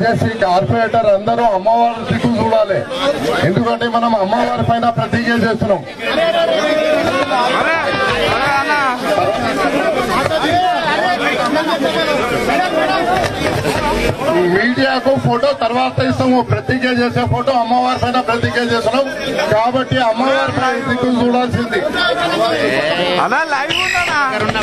దయచేసి కార్పొరేటర్ అందరూ అమ్మవారి దిక్కు చూడాలి ఎందుకంటే మనం అమ్మవారి పైన ప్రతిజ్ఞ చేస్తున్నాం ఈ మీడియాకు ఫోటో తర్వాత ఇస్తాము ప్రతిజ్ఞ చేసే ఫోటో అమ్మవారి పైన ప్రతిజ్ఞ చేస్తున్నాం కాబట్టి అమ్మవారి పైన దిక్కు చూడాల్సింది అన్నా లైవ్ ఉందన్నా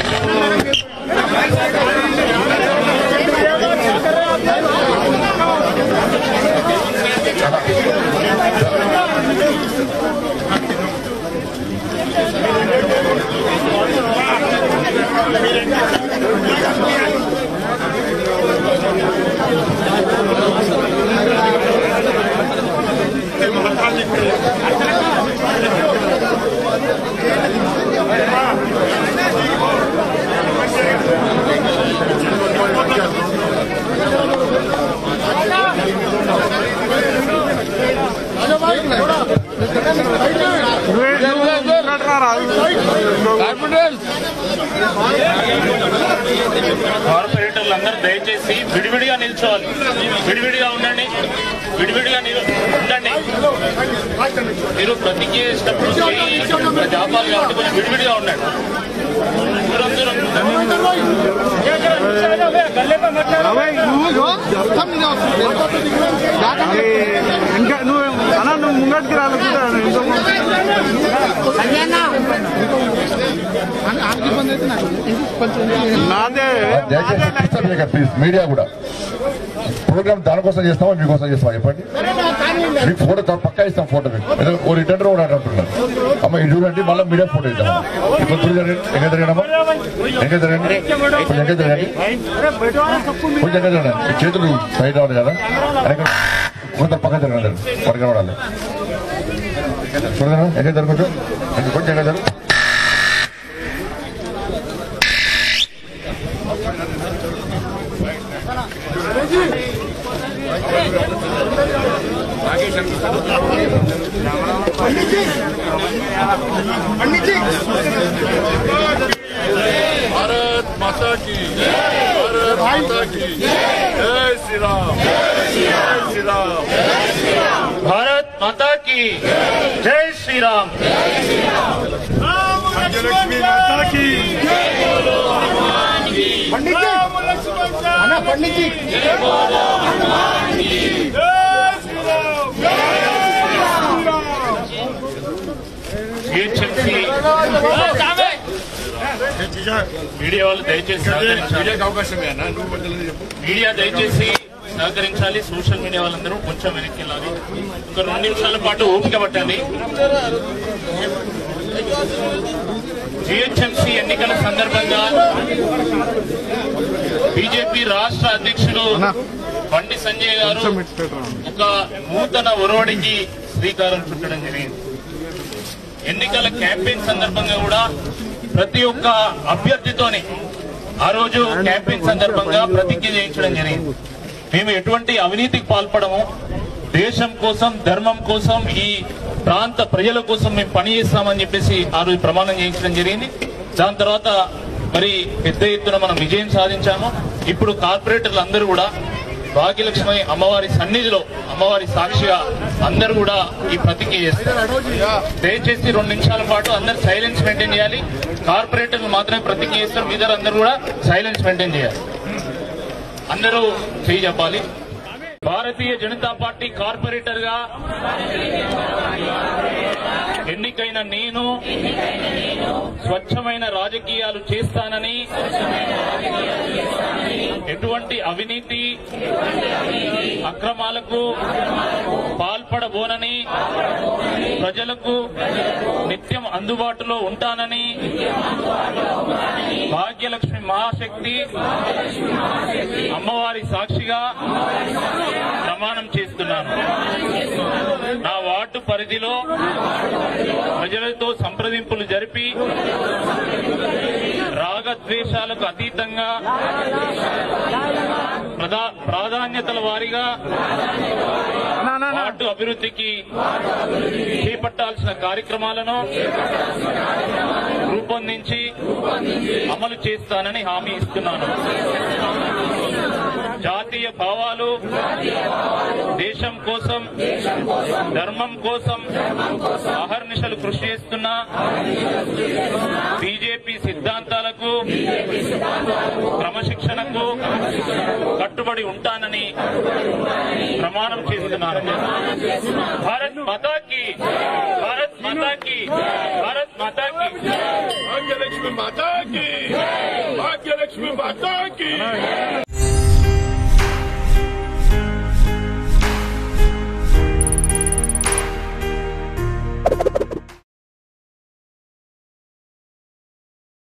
కార్పొరేటర్లు అందరూ దయచేసి విడివిడిగా నిల్చోవాలి విడివిడిగా ఉండండి విడివిడిగా నిల్- ఉండండి మీరు ప్రతిజ్ఞ చేసేటప్పుడు చేయి జాపాలు కాబట్టి కొంచెం విడివిడిగా ఉండండి దూరం దూరం ఇంకా నువ్వు అన్నా నువ్వు ముంగటికి రాలేదు నాదే దయచేసి డిస్టర్బ్ చేయకండి ప్లీజ్ మీడియా కూడా ప్రోగ్రామ్ దానికోసం చేస్తామా మీకోసం చేస్తామా చెప్పండి మీకు ఫోటో తా- పక్కా ఇస్తాం ఫోటో మీకు ఏదో ఓ రిటర్న్ కూడా అంటున్నారు అమ్మ ఇది చూడండి మళ్ళీ మీడియా ఫోటో ఇద్దాం ఇప్పుడు ఇప్పుడు జరగండి ఎక్కడ జరగడమ్మా ఎక్కడ జరగండి ఇప్పుడు ఎక్కడ జరగండి కొంచెం ఎక్కడ జరగండి మీ చేతులు సైడ్ అవ్వాలి కదా వెనక కొంత పక్క జరగండి పక్కన పడాలి చూడదా ఎక్కడ జరగచ్చు కొంచెం ఎక్కడ జరగదు भारत माता की भारत माता की जय श्री राम जय श्री राम భారత్ మాతా కి జై శ్రీరామ్ लक्ष्मी माता की జిహెచ్ఎంసీ మీడియా వాళ్ళు దయచేసి సహకరించాలి అవకాశం నువ్వు బదులు చెప్పు మీడియా దయచేసి సహకరించాలి సోషల్ మీడియా వాళ్ళందరూ కొంచెం వెనక్కి వెళ్ళాలి ఒక రెండు నిమిషాల పాటు ఓపిక పట్టండి జిహెచ్ఎంసీ ఎన్నికల సందర్భంగా బీజేపీ రాష్ట్ర అధ్యక్షుడు బండి సంజయ్ గారు ఒక నూతన ఒరవడికి శ్రీకారం చుట్టడం జరిగింది ఎన్నికల క్యాంపెయిన్ సందర్భంగా కూడా ప్రతి ఒక్క అభ్యర్థితోని ఆ రోజు క్యాంపెయిన్ సందర్భంగా ప్రతిజ్ఞ చేయించడం జరిగింది మేము ఎటువంటి అవినీతికి పాల్పడము దేశం కోసం ధర్మం కోసం ఈ ప్రాంత ప్రజల కోసం మేము పని చేస్తామని చెప్పేసి ఆ రోజు ప్రమాణం చేయించడం జరిగింది దాని తర్వాత మరి పెద్ద ఎత్తున మనం విజయం సాధించాము ఇప్పుడు కార్పొరేటర్లు అందరూ కూడా భాగ్యలక్ష్మి అమ్మవారి సన్నిధిలో అమ్మవారి సాక్షిగా అందరూ కూడా ఈ ప్రతిజ్ఞ చేస్తారు దయచేసి రెండు నిమిషాల పాటు అందరు సైలెన్స్ మెయింటైన్ చేయాలి కార్పొరేటర్లు మాత్రమే ప్రతిజ్ఞ చేస్తారు మిగతా అందరూ కూడా సైలెన్స్ మెయింటైన్ చేయాలి అందరూ చేయి చెప్పాలి భారతీయ జనతా పార్టీ కార్పొరేటర్ గా ఎన్నికైన నేను స్వచ్ఛమైన రాజకీయాలు చేస్తానని ఎటువంటి అవినీతి అక్రమాలకు పాల్పడబోనని ప్రజలకు నిత్యం అందుబాటులో ఉంటానని భాగ్యలక్ష్మి మహాశక్తి అమ్మవారి సాక్షిగా ప్రమాణం చేస్తున్నాను నా వార్డు పరిధిలో ప్రజలతో సంప్రదింపులు జరిపి రాగద్వేషాలకు అతీతంగా ప్రధా ప్రాధాన్యతల వారీగా వార్డు అభివృద్ధికి చేపట్టాల్సిన కార్యక్రమాలను రూపొందించి అమలు చేస్తానని హామీ ఇస్తున్నాను జాతీయ భావాలు దేశం కోసం ధర్మం కోసం అహర్నిశలు కృషి చేస్తున్న బీజేపీ సిద్ధాంతాలకు క్రమశిక్షణకు కట్టుబడి ఉంటానని ప్రమాణం చేస్తున్నాను భారత్ మాతాకి భారత్ మాతాకి భారత్ మాతాకి భాగ్యలక్ష్మి మాతాకి భాగ్యలక్ష్మి మాతాకి